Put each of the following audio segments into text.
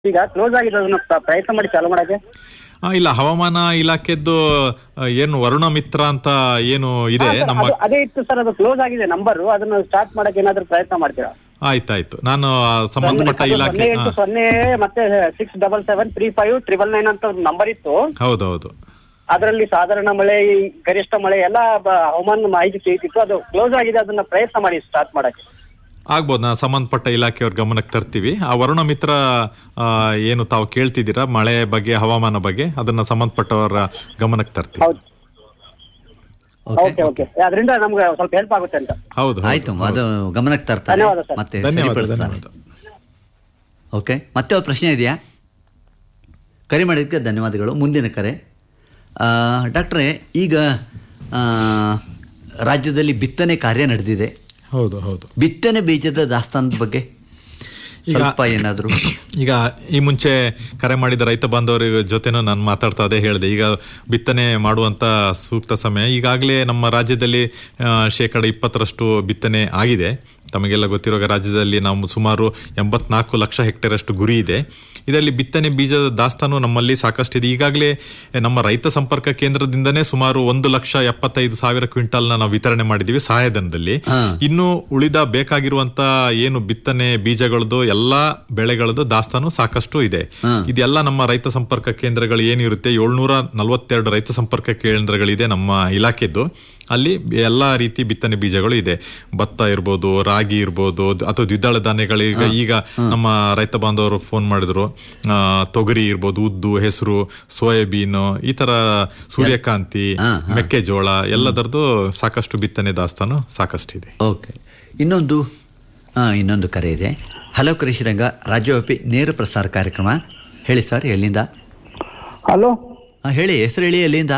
ಈಗ ಕ್ಲೋಸ್ ಆಗಿದೆ ಅದನ್ನ ಪ್ರ- ಪ್ರಯತ್ನ ಮಾಡಿ ಚಾಲು ಮಾಡಕ್ಕೆ ಆ, ಇಲ್ಲ ಹವಾಮಾನ ಇಲಾಖೆದ್ದು ಆ, ಏನು ವರುಣ ಮಿತ್ರ ಅಂತ ಏನು ಇದೆ ಹಾ, sir, ನಮ್ಮ ಅದು- ಅದೇ ಇತ್ತು ಸರ್ ಅದು ಕ್ಲೋಸ್ ಆಗಿದೆ ನಂಬರ್ ಅದನ್ನ ಸ್ಟಾರ್ಟ್ ಮಾಡಕ್ಕೆ ಏನಾದ್ರು ಪ್ರಯತ್ನ ಮಾಡ್ತೀರಾ ಆಯ್ತಾಯ್ತು ನಾನು ಆ, ಸಂಬಂಧಪಟ್ಟ ಅದು ಇಲಾಖೆ ಸೊನ್ನೆ ಎಂಟು ಹಾ, ಸೊನ್ನೆ ಮತ್ತೆ six double seven three five triple nine ಅಂತ ಒಂದು ನಂಬರ್ ಇತ್ತು ಹೌದೌದು ಅದರಲ್ಲಿ ಸಾಧಾರಣ ಮಳೆ ಈ ಗರಿಷ್ಠ ಮಳೆ ಎಲ್ಲ ಬ- ಹವಾಮಾನ ಮಾಹಿತಿ ಸಿಗ್ತಿತ್ತು ಅದು ಕ್ಲೋಸ್ ಆಗಿದೆ ಅದನ್ನ ಪ್ರಯತ್ನ ಮಾಡಿ ಸ್ಟಾರ್ಟ್ ಮಾಡಕ್ಕೆ ಆಗ್ಬೋದು ನಾನು ಸಂಬಂಧಪಟ್ಟ ಇಲಾಖೆಯವ್ರ ಗಮನಕ್ಕೆ ತರ್ತೀವಿ ಆ ವರುಣ ಮಿತ್ರ ಆ, ಏನು ತಾವು ಕೇಳ್ತಿದ್ದೀರಾ ಮಳೆ ಬಗ್ಗೆ ಹವಾಮಾನ ಬಗ್ಗೆ ಅದನ್ನ ಸಂಬಂಧಪಟ್ಟವರ ಗಮನಕ್ಕೆ ತರ್ತೀವಿ ಹೌದು ಓಕೆ ಓಕೆ ಓಕೆ ಅದರಿಂದ ನಮ್ಗೆ ಸ್ವಲ್ಪ ಹೆಲ್ಪ್ ಆಗುತ್ತೆ ಅಂತ ಹೌದು ಹೌದು, ಆಯ್ತು ಅದು ಗಮನಕ್ಕೆ ತರ್ತಾರೆ ಧನ್ಯವಾದ ಸರ್. ಮತ್ತೆ ಧನ್ಯವಾದ ಸರಿಪಡಿಸ್ತಾರೆ ಧನ್ಯವಾದ ಓಕೆ ಮತ್ತೆ ಒಂದು ಪ್ರಶ್ನೆ ಇದೆಯಾ ಕರೆ ಮಾಡಿದ್ದಕ್ಕೆ ಧನ್ಯವಾದಗಳು ಮುಂದಿನ ಕರೆ ಆ, ಡಾಕ್ಟ್ರೇ ಈಗ ಆ, ರಾಜ್ಯದಲ್ಲಿ ಬಿತ್ತನೆ ಕಾರ್ಯ ನಡೆದಿದೆ ಹೌದು ಹೌದು ಬಿತ್ತನೆ ಬೀಜದ ದಾಸ್ತಾನದ ಬಗ್ಗೆ ಈಗ- ಸ್ವಲ್ಪ ಏನಾದರೂ ಈಗ ಈ ಮುಂಚೆ ಕರೆ ಮಾಡಿದ ರೈತ ಬಾಂಧವರ ಜೊತೆನೂ ನಾನು ಮಾತಾಡ್ತಾ ಅದೇ ಹೇಳಿದೆ ಈಗ ಬಿತ್ತನೆ ಮಾಡುವಂತ ಸೂಕ್ತ ಸಮಯ ಈಗಾಗಲೇ ನಮ್ಮ ರಾಜ್ಯದಲ್ಲಿ ಆ, ಶೇಕಡ ಇಪ್ಪತ್ತರಷ್ಟು ಬಿತ್ತನೆ ಆಗಿದೆ ತಮಗೆಲ್ಲ ಗೊತ್ತಿರುವ ರಾಜ್ಯದಲ್ಲಿ ನಾವು ಸುಮಾರು ಎಂಬತ್ನಾಲ್ಕು ಲಕ್ಷ ಹೆಕ್ಟೇರ್ ಅಷ್ಟು ಗುರಿ ಇದೆ ಇದರಲ್ಲಿ ಬಿತ್ತನೆ ಬೀಜದ ದಾಸ್ತಾನು ನಮ್ಮಲ್ಲಿ ಸಾಕಷ್ಟಿದೆ ಈಗಾಗಲೇ ನಮ್ಮ ರೈತ ಸಂಪರ್ಕ ಕೇಂದ್ರದಿಂದನೇ ಸುಮಾರು ಒಂದು ಲಕ್ಷ ಎಪ್ಪತ್ತೈದು ಸಾವಿರ ಕ್ವಿಂಟಾಲ್ನ ನಾವು ವಿತರಣೆ ಮಾಡಿದ್ದೀವಿ ಸಹಾಯಧನದಲ್ಲಿ ಹಾ. ಇನ್ನು ಉಳಿದ ಬೇಕಾಗಿರುವಂತ ಏನು ಬಿತ್ತನೆ ಬೀಜಗಳದ್ದು ಎಲ್ಲಾ ಬೆಳೆಗಳದ್ದು ದಾಸ್ತಾನು ಸಾಕಷ್ಟು ಇದೆ ಹಾ. ಇದೆಲ್ಲ ನಮ್ಮ ರೈತ ಸಂಪರ್ಕ ಕೇಂದ್ರಗಳು ಏನಿರುತ್ತೆ ಏಳ್ನೂರ ನಲವತ್ತೆರಡು ರೈತ ಸಂಪರ್ಕ ಕೇಂದ್ರಗಳಿದೆ ನಮ್ಮ ಇಲಾಖೆದ್ದು ಅಲ್ಲಿ ಎಲ್ಲಾ ರೀತಿ ಬಿತ್ತನೆ ಬೀಜಗಳು ಇದೆ ಭತ್ತ ಇರ್ಬೋದು ರಾಗಿ ಇರ್ಬೋದು ದ್- ಅಥವಾ ದ್ವಿದಳ ಧಾನ್ಯಗಳಿಗೆ ಈಗ ನಮ್ಮ ರೈತ ಬಾಂಧವರು ಫೋನ್ ಮಾಡಿದ್ರು ಆ, ತೊಗರಿ ಇರ್ಬೋದು ಉದ್ದು ಹೆಸರು ಸೋಯಾಬೀನ್ ಈ ತರ ಸೂರ್ಯಕಾಂತಿ ಹಾ, ಮೆಕ್ಕೆಜೋಳ ಎಲ್ಲದರದ್ದು ಸಾಕಷ್ಟು ಬಿತ್ತನೆ ದಾಸ್ತಾನು ಸಾಕಷ್ಟಿದೆ ಓಕೆ ಇನ್ನೊಂದು ಆ, ಇನ್ನೊಂದು ಕರೆ ಇದೆ ಹಲೋ ಕೃಷಿರಂಗ ರಾಜ್ಯವ್ಯಾಪಿ ನೇರ ಪ್ರಸಾರ ಕಾರ್ಯಕ್ರಮ ಹೇಳಿ ಸರ್ ಎಲ್ಲಿಂದ ಹಲೋ ಆ, ಹೇಳಿ ಹೆಸರು ಹೇಳಿ ಎಲ್ಲಿಂದ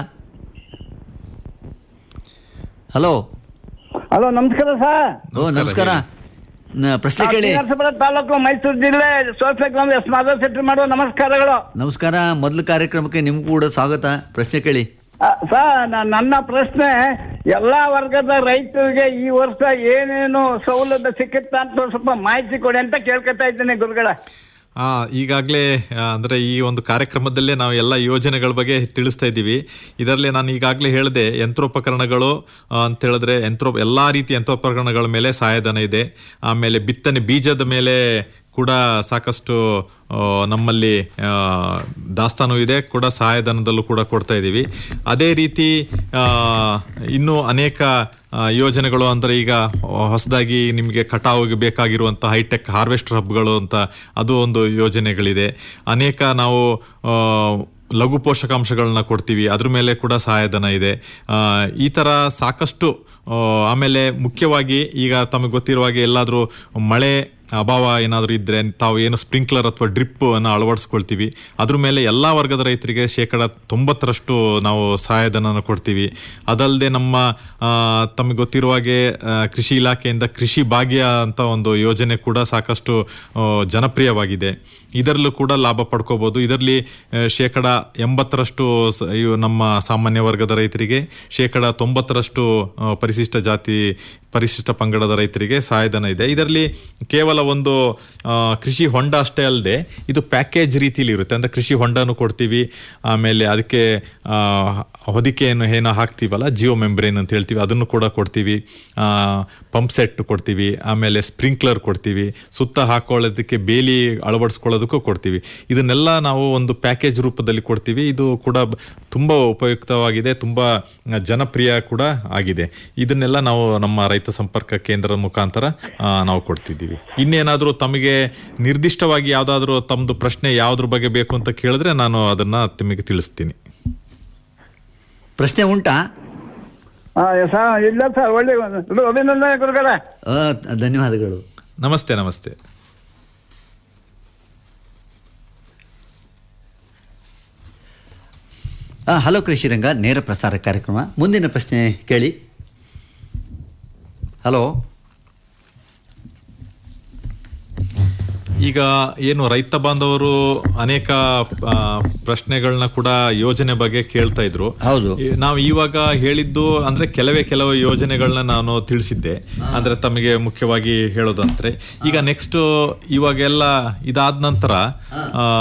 ಹಲೋ ಹಲೋ ನಮಸ್ಕಾರ ಸರ್ ಓ ನಮಸ್ಕಾರ ನ- ಪ್ರಶ್ನೆ ಕೇಳಿ ತಾಲೂಕು ಮೈಸೂರು ಜಿಲ್ಲೆ ಸೋಫೆ ಗ್ರಾಮ ಎಸ್ ಮಾಧವ್ ಶೆಟ್ಟಿ ಮಾಡುವ ನಮಸ್ಕಾರಗಳು ನಮಸ್ಕಾರ ಮೊದಲ ಕಾರ್ಯಕ್ರಮಕ್ಕೆ ನಿಮ್ಗೂ ಕೂಡ ಸ್ವಾಗತ ಪ್ರಶ್ನೆ ಕೇಳಿ ಆ, ಸರ್ ನ- ನನ್ನ ಪ್ರಶ್ನೆ ಎಲ್ಲಾ ವರ್ಗದ ರೈತರಿಗೆ ಈ ವರ್ಷ ಏನೇನು ಸೌಲಭ್ಯ ಸಿಕ್ಕುತ್ತಾ ಅಂತ ಸ್ವಲ್ಪ ಮಾಹಿತಿ ಕೊಡಿ ಅಂತ ಕೇಳ್ಕೊತಾ ಇದ್ದೇನೆ ಗುರುಗಳ ಆ ಈಗಾಗಲೇ ಅಂದ್ರೆ ಈ ಒಂದು ಕಾರ್ಯಕ್ರಮದಲ್ಲೇ ನಾವು ಎಲ್ಲ ಯೋಜನೆಗಳ ಬಗ್ಗೆ ತಿಳಿಸ್ತಾ ಇದ್ದೀವಿ ಇದರಲ್ಲಿ ನಾನು ಈಗಾಗಲೇ ಹೇಳಿದೆ ಯಂತ್ರೋಪಕರಣಗಳು ಆ, ಅಂತ ಹೇಳಿದ್ರೆ ಯಂತ್ರೋ ಎಲ್ಲಾ ರೀತಿಯ ಯಂತ್ರೋಪಕರಣಗಳ ಮೇಲೆ ಸಹಾಯಧನ ಇದೆ ಆಮೇಲೆ ಬಿತ್ತನೆ ಬೀಜದ ಮೇಲೆ ಕೂಡ ಸಾಕಷ್ಟು ಆ, ನಮ್ಮಲ್ಲಿ ಆ, ದಾಸ್ತಾನು ಇದೆ ಕೂಡ ಸಹಾಯಧನದಲ್ಲೂ ಕೂಡ ಕೊಡ್ತಾ ಇದ್ದೀವಿ ಅದೇ ರೀತಿ ಆ, ಇನ್ನೂ ಅನೇಕ ಆ, ಯೋಜನೆಗಳು ಅಂದ್ರೆ ಈಗ ಹೊಸದಾಗಿ ನಿಮಗೆ ಕಟಾವಿಗೆ ಬೇಕಾಗಿರುವಂತಹ ಹೈಟೆಕ್ ಹಾರ್ವೆಸ್ಟರ್ ಹಬ್ಗಳು ಅಂತ ಅದು ಒಂದು ಯೋಜನೆಗಳಿದೆ ಅನೇಕ ನಾವು ಆ, ಲಘು ಪೋಷಕಾಂಶಗಳನ್ನ ಕೊಡ್ತೀವಿ ಅದ್ರ ಮೇಲೆ ಕೂಡ ಸಹಾಯಧನ ಇದೆ ಆ, ಈ ತರ ಸಾಕಷ್ಟು ಆ, ಆಮೇಲೆ ಮುಖ್ಯವಾಗಿ ಈಗ ತಮಗೆ ಗೊತ್ತಿರುವ ಹಾಗೆ ಎಲ್ಲಾದ್ರೂ ಮಳೆ ಅಭಾವ ಏನಾದರೂ ಇದ್ರೆ ತಾವು ಏನು ಸ್ಪ್ರಿಂಕ್ಲರ್ ಅಥವಾ ಡ್ರಿಪ್ ಅನ್ನು ಅಳವಡಿಸ್ಕೊಳ್ತೀವಿ ಅದ್ರ ಮೇಲೆ ಎಲ್ಲಾ ವರ್ಗದ ರೈತರಿಗೆ ಶೇಕಡ ತೊಂಬತ್ತರಷ್ಟು ನಾವು ಸಹಾಯಧನ ಕೊಡ್ತೀವಿ ಅದಲ್ಲದೆ ನಮ್ಮ ಆ, ತಮಗೆ ಗೊತ್ತಿರುವ ಹಾಗೆ ಆ, ಕೃಷಿ ಇಲಾಖೆಯಿಂದ ಕೃಷಿ ಭಾಗ್ಯ ಅಂತ ಒಂದು ಯೋಜನೆ ಕೂಡ ಸಾಕಷ್ಟು ಆ, ಜನಪ್ರಿಯವಾಗಿದೆ ಇದರಲ್ಲೂ ಕೂಡ ಲಾಭ ಪಡ್ಕೋಬಹುದು ಇದರಲ್ಲಿ ಆ, ಶೇಕಡ ಎಂಬತ್ತರಷ್ಟು ಸ- ಇವು ನಮ್ಮ ಸಾಮಾನ್ಯ ವರ್ಗದ ರೈತರಿಗೆ ಶೇಕಡ ತೊಂಬತ್ತರಷ್ಟು ಆ, ಪರಿಶಿಷ್ಟ ಜಾತಿ ಪರಿಶಿಷ್ಟ ಪಂಗಡದ ರೈತರಿಗೆ ಸಹಾಯಧನ ಇದೆ ಇದರಲ್ಲಿ ಕೇವಲ ಒಂದು ಆ, ಕೃಷಿ ಹೊಂಡ ಅಷ್ಟೇ ಅಲ್ಲದೆ ಇದು ಪ್ಯಾಕೇಜ್ ರೀತಿಲಿ ಇರುತ್ತೆ ಅಂದ್ರೆ ಕೃಷಿ ಹೊಂಡನು ಕೊಡ್ತೀವಿ ಆಮೇಲೆ ಅದಕ್ಕೆ ಆ, ಹೊದಿಕೆಯನ್ನು ಏನೋ ಹಾಕ್ತೀವಲ್ಲ ಜಿಯೋ ಮೆಂಬ್ರೇನ್ ಅಂತ ಹೇಳ್ತೀವಿ ಅದನ್ನು ಕೂಡ ಕೊಡ್ತೀವಿ ಪಂಪ್ ಸೆಟ್ ಕೊಡ್ತೀವಿ ಆಮೇಲೆ ಸ್ಪ್ರಿಂಕ್ಲರ್ ಕೊಡ್ತೀವಿ ಸುತ್ತ ಹಾಕೊಳ್ಳೋದಕ್ಕೆ ಬೇಲಿ ಅಳವಡಿಸ್ಕೊಳ್ಳೋದಕ್ಕೂ ಕೊಡ್ತೀವಿ ಇದನ್ನೆಲ್ಲ ನಾವು ಒಂದು ಪ್ಯಾಕೇಜ್ ರೂಪದಲ್ಲಿ ಕೊಡ್ತೀವಿ ಇದು ಕೂಡ ಬ- ತುಂಬಾ ಉಪಯುಕ್ತವಾಗಿದೆ ತುಂಬಾ ಜನಪ್ರಿಯ ಕೂಡ ಆಗಿದೆ ಇದನ್ನೆಲ್ಲ ನಾವು ನಮ್ಮ ರೈತ ಸಂಪರ್ಕ ಕೇಂದ್ರದ ಮುಖಾಂತರ ಆ, ನಾವು ಕೊಡ್ತಿದ್ದೀವಿ ಇನ್ನೇನಾದರೂ ತಮಗೆ ನಿರ್ದಿಷ್ಟವಾಗಿ ಯಾವುದಾದ್ರೂ ತಮ್ಮದು ಪ್ರಶ್ನೆ ಯಾವ್ದ್ರ ಬಗ್ಗೆ ಬೇಕು ಅಂತ ಕೇಳಿದ್ರೆ ನಾನು ಅದನ್ನ ನಿಮಗೆ ತಿಳಿಸ್ತೀನಿ ಪ್ರಶ್ನೆ ಉಂಟಾ ಸರ್ ಇಲ್ಲ ಸರ್ ಒಳ್ಳೆ ಅಭಿನಂದನೆ ಗುರುಗಳ ಆ, ಧನ್ಯವಾದಗಳು ನಮಸ್ತೆ ನಮಸ್ತೆ ಆ, ಹಲೋ ಕೃಷಿರಂಗ ನೇರ ಪ್ರಸಾರ ಕಾರ್ಯಕ್ರಮ ಮುಂದಿನ ಪ್ರಶ್ನೆ ಕೇಳಿ ಹಲೋ ಈಗ ಏನು ರೈತ ಬಾಂಧವರು ಅನೇಕ ಆ, ಪ್ರಶ್ನೆಗಳನ್ನ ಕೂಡ ಯೋಜನೆ ಬಗ್ಗೆ ಕೇಳ್ತಾ ಇದ್ರು ಹೌದು. ಈ- ನಾವು ಇವಾಗ ಹೇಳಿದ್ದು ಅಂದ್ರೆ ಕೆಲವೇ ಕೆಲವು ಯೋಜನೆಗಳನ್ನ ನಾನು ತಿಳಿಸಿದ್ದೆ ಅಂದ್ರೆ ತಮಗೆ ಮುಖ್ಯವಾಗಿ ಹೇಳೋದಂದ್ರೆ ಈಗ ನೆಕ್ಸ್ಟ್ ಇವಾಗೆಲ್ಲ ಇದಾದ ನಂತರ ಆ,